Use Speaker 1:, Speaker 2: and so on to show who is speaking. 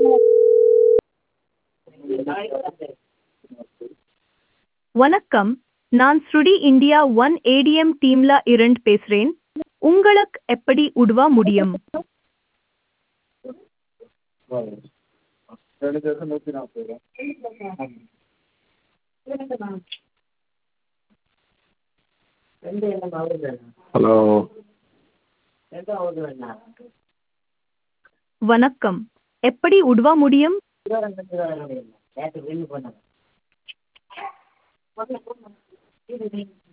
Speaker 1: வணக்கம் நான் ஸ்ருடி இந்தியா ஒன் ஏடிஎம் டீம்ல இருந்து பேசுறேன் உங்களுக்கு எப்படி உதவ முடியும்
Speaker 2: ஹலோ
Speaker 1: வணக்கம் எப்படி உதவ முடியும்
Speaker 3: நேற்று வின் பண்ணேன்